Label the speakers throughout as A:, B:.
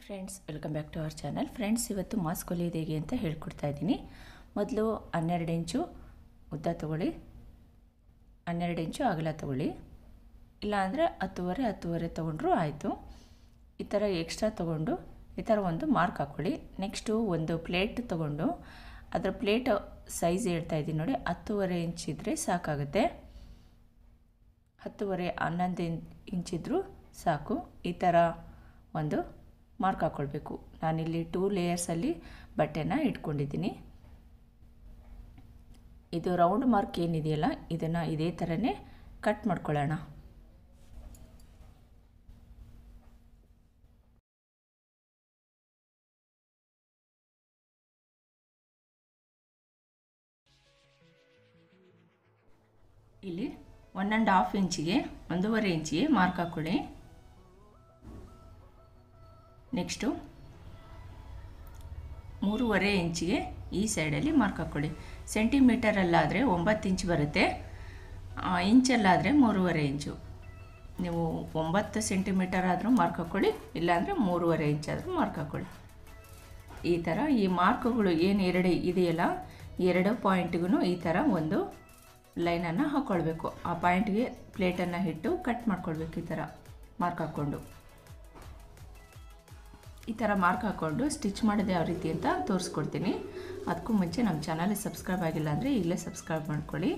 A: friends welcome back to our channel friends ಇವತ್ತು mask ಹೊಲಿಯೋದು ಹೇಗೆ ಅಂತ ಹೇಳ್ಕೊಡ್ತಾ ಇದ್ದೀನಿ ಮೊದಲು ಹನ್ನೆರಡು ಇಂಚು ಉದ್ದ ತೊಗೊಳ್ಳಿ ಹನ್ನೆರಡು ಇಂಚು ಅಗಲ ತೊಗೊಳ್ಳಿ ಇಲ್ಲಾಂದರೆ ಹತ್ತುವರೆ ಹತ್ತುವರೆ ತೊಗೊಂಡ್ರೂ ಆಯಿತು ಈ ಥರ ಎಕ್ಸ್ಟ್ರಾ ತೊಗೊಂಡು ಈ ಥರ ಒಂದು ಮಾರ್ಕ್ ಹಾಕ್ಕೊಳ್ಳಿ ನೆಕ್ಸ್ಟು ಒಂದು ಪ್ಲೇಟ್ ತೊಗೊಂಡು ಅದರ ಪ್ಲೇಟ್ ಸೈಜ್ ಹೇಳ್ತಾ ಇದ್ದೀನಿ ನೋಡಿ ಹತ್ತುವರೆ ಇಂಚ್ ಇದ್ದರೆ ಸಾಕಾಗುತ್ತೆ ಹತ್ತುವರೆ ಹನ್ನೊಂದು ಇಂಚಿದ್ರೂ ಸಾಕು ಈ ಥರ ಒಂದು ಮಾರ್ಕ್ ಹಾಕ್ಕೊಳ್ಬೇಕು ನಾನಿಲ್ಲಿ ಟೂ ಲೇಯರ್ಸಲ್ಲಿ ಬಟ್ಟೆನ ಇಟ್ಕೊಂಡಿದ್ದೀನಿ ಇದು ರೌಂಡ್ ಮಾರ್ಕ್ ಏನಿದೆಯಲ್ಲ ಇದನ್ನು ಇದೇ ಥರನೇ ಕಟ್ ಮಾಡ್ಕೊಳ್ಳೋಣ ಇಲ್ಲಿ ಒನ್ ಆ್ಯಂಡ್ ಹಾಫ್ ಇಂಚಿಗೆ ಒಂದೂವರೆ ಇಂಚಿಗೆ ಮಾರ್ಕ್ ಹಾಕ್ಕೊಳ್ಳಿ ನೆಕ್ಸ್ಟು ಮೂರುವರೆ ಇಂಚಿಗೆ ಈ ಸೈಡಲ್ಲಿ ಮಾರ್ಕ್ ಹಾಕ್ಕೊಳ್ಳಿ ಸೆಂಟಿಮೀಟರಲ್ಲಾದರೆ ಒಂಬತ್ತು ಇಂಚ್ ಬರುತ್ತೆ ಇಂಚಲ್ಲಾದರೆ ಮೂರುವರೆ ಇಂಚು ನೀವು ಒಂಬತ್ತು ಸೆಂಟಿಮೀಟರ್ ಆದರೂ ಮಾರ್ಕ್ ಹಾಕ್ಕೊಳ್ಳಿ ಇಲ್ಲಾಂದರೆ ಮೂರುವರೆ ಇಂಚಾದರೂ ಮಾರ್ಕ್ ಹಾಕ್ಕೊಳ್ಳಿ ಈ ಥರ ಈ ಮಾರ್ಕ್ಗಳು ಏನು ಎರಡು ಇದೆಯಲ್ಲ ಎರಡು ಪಾಯಿಂಟ್ಗೂ ಈ ಥರ ಒಂದು ಲೈನನ್ನು ಹಾಕ್ಕೊಳ್ಬೇಕು ಆ ಪಾಯಿಂಟ್ಗೆ ಪ್ಲೇಟನ್ನು ಇಟ್ಟು ಕಟ್ ಮಾಡ್ಕೊಳ್ಬೇಕು ಈ ಥರ ಮಾರ್ಕ್ ಹಾಕ್ಕೊಂಡು ಈ ಥರ ಮಾರ್ಕ್ ಹಾಕ್ಕೊಂಡು ಸ್ಟಿಚ್ ಮಾಡೋದು ಯಾವ ರೀತಿ ಅಂತ ತೋರಿಸ್ಕೊಡ್ತೀನಿ ಅದಕ್ಕೂ ಮುಂಚೆ ನಮ್ಮ ಚಾನಲ್ಗೆ ಸಬ್ಸ್ಕ್ರೈಬ್ ಆಗಿಲ್ಲ ಅಂದರೆ ಈಗಲೇ ಸಬ್ಸ್ಕ್ರೈಬ್ ಮಾಡ್ಕೊಳ್ಳಿ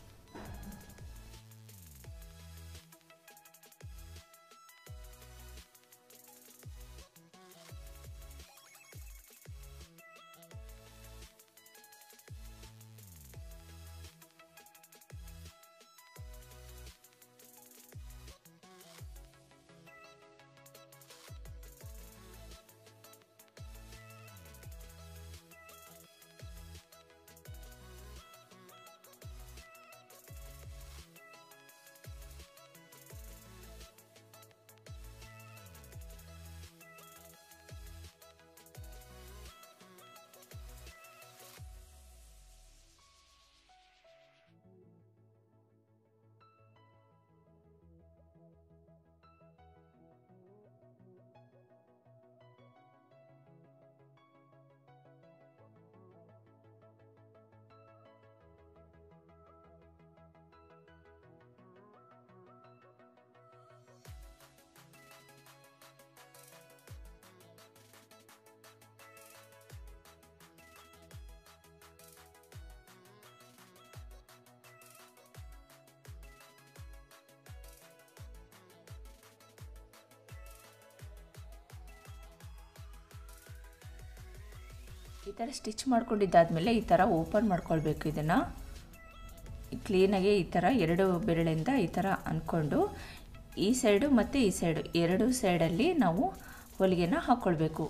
A: ಈ ಥರ ಸ್ಟಿಚ್ ಮಾಡ್ಕೊಂಡಿದ್ದಾದಮೇಲೆ ಈ ಥರ ಓಪನ್ ಮಾಡ್ಕೊಳ್ಬೇಕು ಇದನ್ನು ಕ್ಲೀನಾಗಿ ಈ ಥರ ಎರಡು ಬೆರಳಿಂದ ಈ ಥರ ಅಂದ್ಕೊಂಡು ಈ ಸೈಡು ಮತ್ತು ಈ ಸೈಡು ಎರಡು ಸೈಡಲ್ಲಿ ನಾವು ಹೊಲಿಗೆನ ಹಾಕ್ಕೊಳ್ಬೇಕು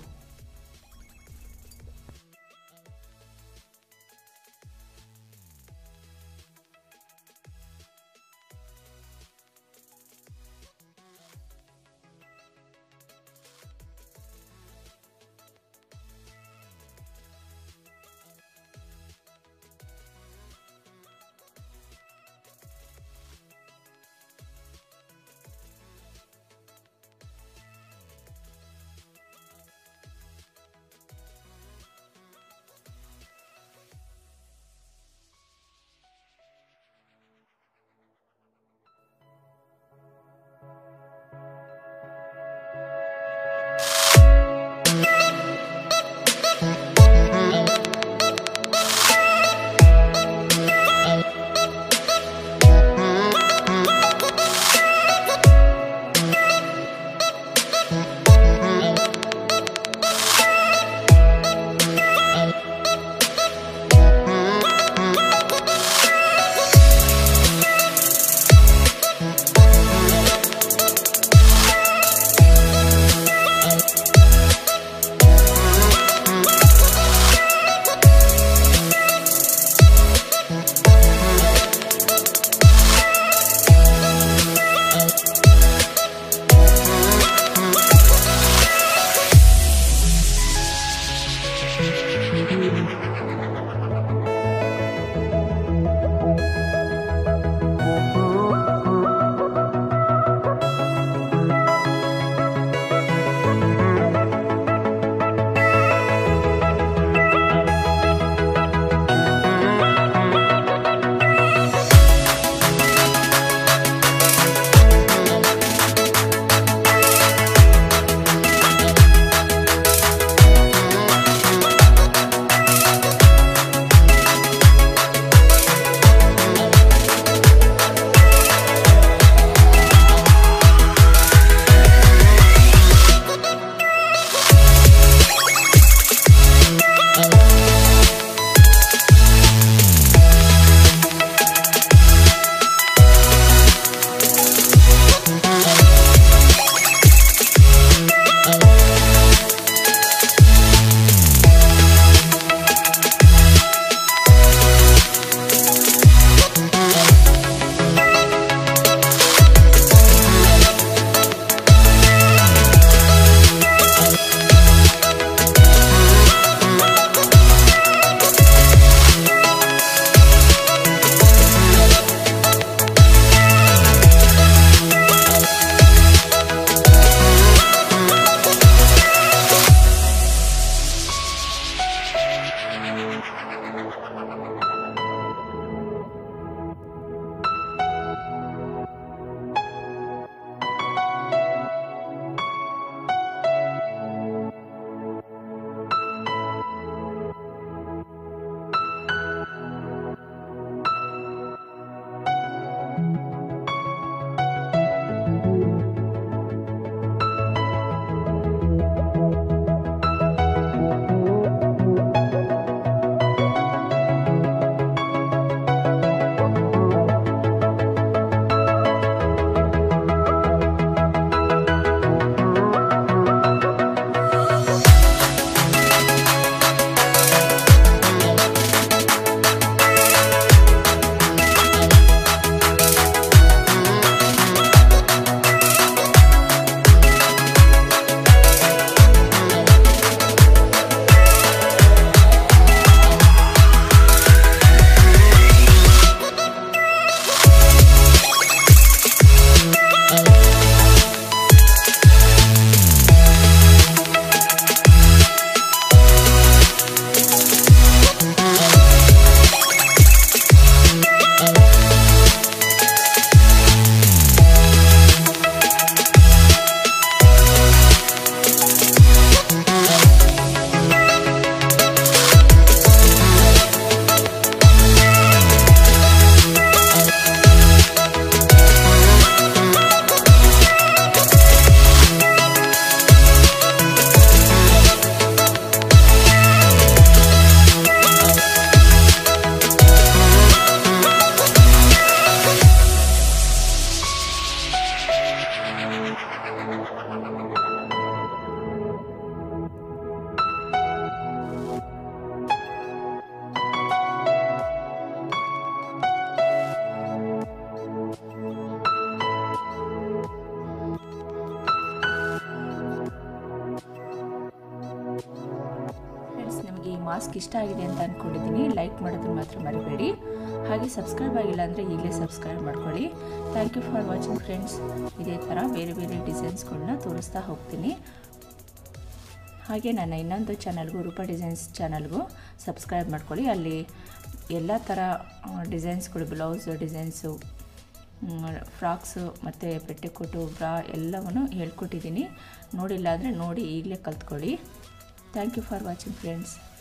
A: ಮಾಸ್ಕ್ ಇಷ್ಟ ಆಗಿದೆ ಅಂತ ಅಂದ್ಕೊಂಡಿದ್ದೀನಿ ಲೈಕ್ ಮಾಡೋದನ್ನ ಮಾತ್ರ ಮರಿಬೇಡಿ ಹಾಗೆ ಸಬ್ಸ್ಕ್ರೈಬ್ ಆಗಿಲ್ಲ ಅಂದರೆ ಈಗಲೇ ಸಬ್ಸ್ಕ್ರೈಬ್ ಮಾಡ್ಕೊಳ್ಳಿ thank you for watching friends ಇದೇ ಥರ ಬೇರೆ ಬೇರೆ ಡಿಸೈನ್ಸ್ಗಳನ್ನ ತೋರಿಸ್ತಾ ಹೋಗ್ತೀನಿ ಹಾಗೆ ನನ್ನ ಇನ್ನೊಂದು ಚಾನಲ್ಗೂ ರೂಪ ಡಿಸೈನ್ಸ್ ಚಾನಲ್ಗೂ ಸಬ್ಸ್ಕ್ರೈಬ್ ಮಾಡ್ಕೊಳ್ಳಿ ಅಲ್ಲಿ ಎಲ್ಲ ಥರ ಡಿಸೈನ್ಸ್ಗಳು ಬ್ಲೌಸ್ ಡಿಸೈನ್ಸು ಫ್ರಾಕ್ಸು ಮತ್ತು ಪೆಟ್ಟಿಕೋಟು ಬ್ರಾ ಎಲ್ಲವನ್ನು ಹೇಳ್ಕೊಟ್ಟಿದ್ದೀನಿ ನೋಡಿಲ್ಲ ಅಂದರೆ ನೋಡಿ ಈಗಲೇ ಕಲ್ತ್ಕೊಳ್ಳಿ thank you for watching friends